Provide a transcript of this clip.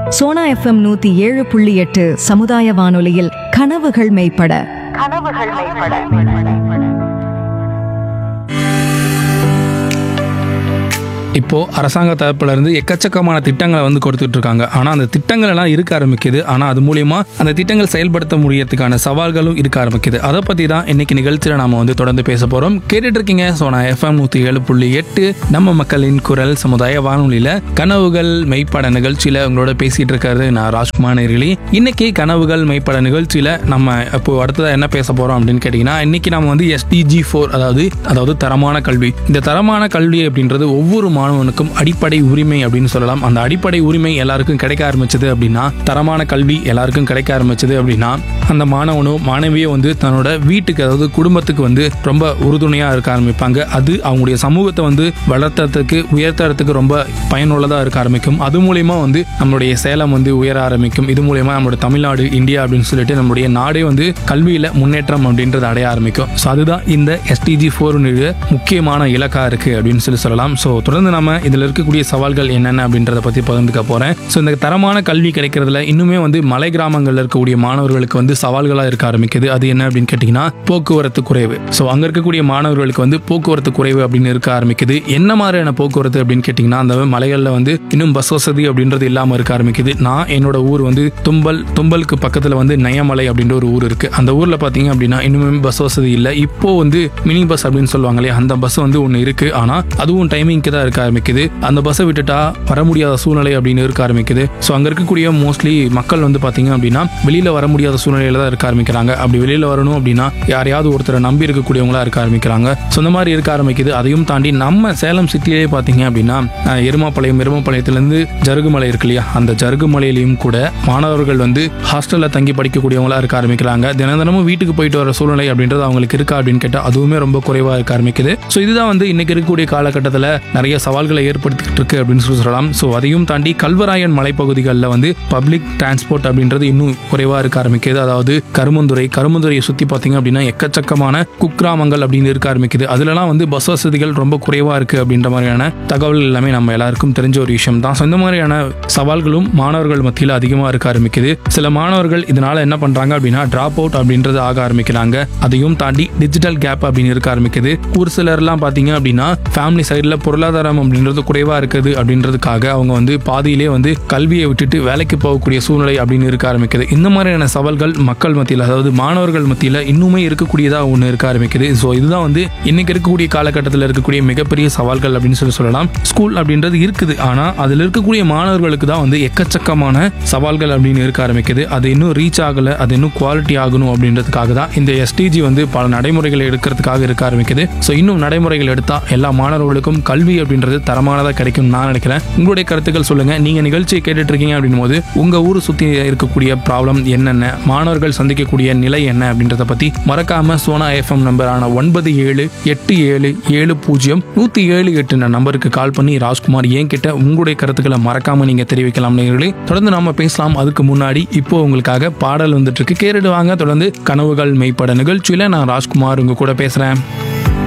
Sona FM நூத்தி ஏழு புள்ளி எட்டு சமுதாய வானொலியில் கனவுகள் மெய்ப்பட கனவுகள் மேம்பட இப்போ அரசாங்க தரப்புல இருந்து எக்கச்சக்கமான திட்டங்களை வந்து கொடுத்துட்டு இருக்காங்க ஆனா அந்த திட்டங்கள் எல்லாம் இருக்க ஆரம்பிக்குது ஆனா அது மூலியமா அந்த திட்டங்கள் செயல்படுத்த முடியறதுக்கான சவால்களும் இருக்க ஆரம்பிக்குது அதை பத்தி தான் இன்னைக்கு நிகழ்ச்சியில நாம வந்து தொடர்ந்து பேச போறோம் கேட்டுட்டு இருக்கீங்க சோனா எஃப்எம் நூத்தி ஏழு புள்ளி எட்டு நம்ம மக்களின் குரல் சமுதாய வானொலியில கனவுகள் மெய்ப்பட நிகழ்ச்சியில உங்களோட பேசிட்டு இருக்காரு நான் ராஜ்குமார் நேர்களி இன்னைக்கு கனவுகள் மெய்ப்பட நிகழ்ச்சியில நம்ம இப்போ அடுத்ததா என்ன பேச போறோம் அப்படின்னு கேட்டீங்கன்னா இன்னைக்கு நம்ம வந்து எஸ்டிஜி ஃபோர் அதாவது அதாவது தரமான கல்வி இந்த தரமான கல்வி அப்படின்றது ஒவ்வொரு மாணவனுக்கும் அடிப்படை உரிமை அப்படின்னு சொல்லலாம் அந்த அடிப்படை உரிமை எல்லாருக்கும் கிடைக்க ஆரம்பிச்சது அப்படின்னா தரமான கல்வி எல்லாருக்கும் கிடைக்க ஆரம்பிச்சது அப்படின்னா அந்த மாணவனோ மாணவியோ வந்து தன்னோட வீட்டுக்கு அதாவது குடும்பத்துக்கு வந்து ரொம்ப உறுதுணையா இருக்க ஆரம்பிப்பாங்க அது அவங்களுடைய சமூகத்தை வந்து வளர்த்தறதுக்கு உயர்த்துறதுக்கு ரொம்ப பயனுள்ளதா இருக்க ஆரம்பிக்கும் அது மூலியமா வந்து நம்மளுடைய சேலம் வந்து உயர ஆரம்பிக்கும் இது மூலியமா நம்மளுடைய தமிழ்நாடு இந்தியா அப்படின்னு சொல்லிட்டு நம்மளுடைய நாடே வந்து கல்வியில முன்னேற்றம் அப்படின்றது அடைய ஆரம்பிக்கும் ஸோ அதுதான் இந்த எஸ்டிஜி ஃபோர் முக்கியமான இலக்கா இருக்கு அப்படின்னு சொல்லி சொல்லலாம் ஸோ தொடர்ந்து நம்ம இதுல இருக்கக்கூடிய சவால்கள் என்னென்ன அப்படின்றத பத்தி பகிர்ந்துக்க போறேன் ஸோ இந்த தரமான கல்வி கிடைக்கிறதுல இன்னுமே வந்து மலை கிராமங்கள்ல இருக்கக்கூடிய மாணவர்களுக்கு வந்து சவால்களா இருக்க ஆரம்பிக்குது அது என்ன அப்படின்னு கேட்டீங்கன்னா போக்குவரத்து குறைவு ஸோ அங்க இருக்கக்கூடிய மாணவர்களுக்கு வந்து போக்குவரத்து குறைவு அப்படின்னு இருக்க ஆரம்பிக்குது என்ன மாதிரியான போக்குவரத்து அப்படின்னு கேட்டீங்கன்னா அந்த மலைகள்ல வந்து இன்னும் பஸ் வசதி அப்படின்றது இல்லாம இருக்க ஆரம்பிக்குது நான் என்னோட ஊர் வந்து தும்பல் தும்பலுக்கு பக்கத்துல வந்து நயமலை அப்படின்ற ஒரு ஊர் இருக்கு அந்த ஊர்ல பாத்தீங்க அப்படின்னா இன்னுமே பஸ் வசதி இல்லை இப்போ வந்து மினி பஸ் அப்படின்னு சொல்லுவாங்க இல்லையா அந்த பஸ் வந்து ஒன்று இருக்கு ஆனா அதுவும் டைமிங்க்கு தான் இருக்க ஆரம்பிக்குது அந்த பஸ்ஸை விட்டுட்டா வர முடியாத சூழ்நிலை அப்படின்னு இருக்க ஆரம்பிக்குது ஸோ அங்க இருக்கக்கூடிய மோஸ்ட்லி மக்கள் வந்து பாத்தீங்க அப்படின்னா வெளியில வர முடியாத சூழ்நிலையில தான் இருக்க ஆரம்பிக்கிறாங்க அப்படி வெளியில வரணும் அப்படின்னா யாரையாவது ஒருத்தரை நம்பி இருக்கக்கூடியவங்களா இருக்க ஆரம்பிக்கிறாங்க ஸோ இந்த மாதிரி இருக்க ஆரம்பிக்குது அதையும் தாண்டி நம்ம சேலம் சிட்டிலே பாத்தீங்க அப்படின்னா அஹ், எருமாப்பாளையம் எருமாப்பாளையத்திலிருந்து ஜருகுமலை இருக்கு இல்லையா அந்த ஜருகுமலையிலையும் கூட மாணவர்கள் வந்து ஹாஸ்டல்ல தங்கி படிக்கக்கூடியவங்களா இருக்க ஆரம்பிக்கிறாங்க தினம் தினமும் வீட்டுக்கு போயிட்டு வர சூழ்நிலை அப்படின்றது அவங்களுக்கு இருக்கா அப்படின்னு கேட்டால் அதுவுமே ரொம்ப குறைவா இருக்க ஆரம்பிக்குது ஸோ இதுதான் வந்து இன்னைக்கு இருக்கக்கூடிய காலகட்டத்தில் நிறைய சவால்களை ஏற்படுத்திக்கிட்டு இருக்கு அப்படின்னு சொல்லி சொல்லலாம் ஸோ அதையும் தாண்டி கல்வராயன் மலைப்பகுதிகளில் வந்து பப்ளிக் டிரான்ஸ்போர்ட் அப்படின்றது இன்னும் குறைவா இருக்க ஆரம்பிக்குது அதாவது கருமந்துறை கருமந்துறையை சுத்தி பார்த்தீங்க அப்படின்னா எக்கச்சக்கமான குக்கிராமங்கள் அப்படின்னு இருக்க ஆரம்பிக்குது அதுலலாம் வந்து பஸ் வசதிகள் ரொம்ப குறைவா இருக்கு அப்படின்ற மாதிரியான தகவல் எல்லாமே நம்ம எல்லாருக்கும் தெரிஞ்ச ஒரு விஷயம் தான் ஸோ இந்த மாதிரியான சவால்களும் மாணவர்கள் மத்தியில் அதிகமாக இருக்க ஆரம்பிக்குது சில மாணவர்கள் இதனால என்ன பண்றாங்க அப்படின்னா டிராப் அவுட் அப்படின்றது ஆக ஆரம்பிக்கிறாங்க அதையும் தாண்டி டிஜிட்டல் கேப் அப்படின்னு இருக்க ஆரம்பிக்குது ஒரு சிலர்லாம் பார்த்தீங்க அப்படின்னா ஃபேமிலி சைடில் பொருளாதாரம் அப்படின்றது குறைவா இருக்குது அப்படின்றதுக்காக அவங்க வந்து பாதியிலே வந்து கல்வியை விட்டுட்டு வேலைக்கு போகக்கூடிய சூழ்நிலை அப்படின்னு இருக்க ஆரம்பிக்குது இந்த மாதிரியான சவால்கள் மக்கள் மத்தியில் அதாவது மாணவர்கள் மத்தியில் இன்னுமே இருக்கக்கூடியதா ஒன்று இருக்க ஆரம்பிக்குது ஸோ இதுதான் வந்து இன்னைக்கு இருக்கக்கூடிய காலகட்டத்தில் இருக்கக்கூடிய மிகப்பெரிய சவால்கள் அப்படின்னு சொல்லி சொல்லலாம் ஸ்கூல் அப்படின்றது இருக்குது ஆனால் அதில் இருக்கக்கூடிய மாணவர்களுக்கு தான் வந்து எக்கச்சக்கமான சவால்கள் அப்படின்னு இருக்க ஆரம்பிக்குது அது இன்னும் ரீச் ஆகலை அது இன்னும் குவாலிட்டி ஆகணும் அப்படின்றதுக்காக தான் இந்த எஸ்டிஜி வந்து பல நடைமுறைகளை எடுக்கிறதுக்காக இருக்க ஆரம்பிக்குது ஸோ இன்னும் நடைமுறைகள் எடுத்தால் எல்லா மாணவர்களுக்கும் கல்வி அப்படின்றது தரமானதாக கிடைக்கும் நான் நினைக்கிறேன் உங்களுடைய கருத்துக்கள் சொல்லுங்க நீங்க நிகழ்ச்சியை கேட்டுட்டு இருக்கீங்க அப்படின் போது உங்க ஊர் சுத்தி இருக்கக்கூடிய ப்ராப்ளம் என்னென்ன மாணவர்கள் சந்திக்கக்கூடிய நிலை என்ன அப்படின்றத பத்தி மறக்காம சோனா எஃப்எம் நம்பரான ஒன்பது ஏழு எட்டு ஏழு ஏழு பூஜ்ஜியம் நூத்தி ஏழு எட்டு நம்பருக்கு கால் பண்ணி ராஜ்குமார் ஏன் கிட்ட உங்களுடைய கருத்துக்களை மறக்காம நீங்க தெரிவிக்கலாம் நேயர்களே தொடர்ந்து நாம பேசலாம் அதுக்கு முன்னாடி இப்போ உங்களுக்காக பாடல் வந்துட்டு இருக்கு கேட்டுட்டு வாங்க தொடர்ந்து கனவுகள் மெய்ப்பட நிகழ்ச்சியில நான் ராஜ்குமார் உங்க கூட பேசுறேன்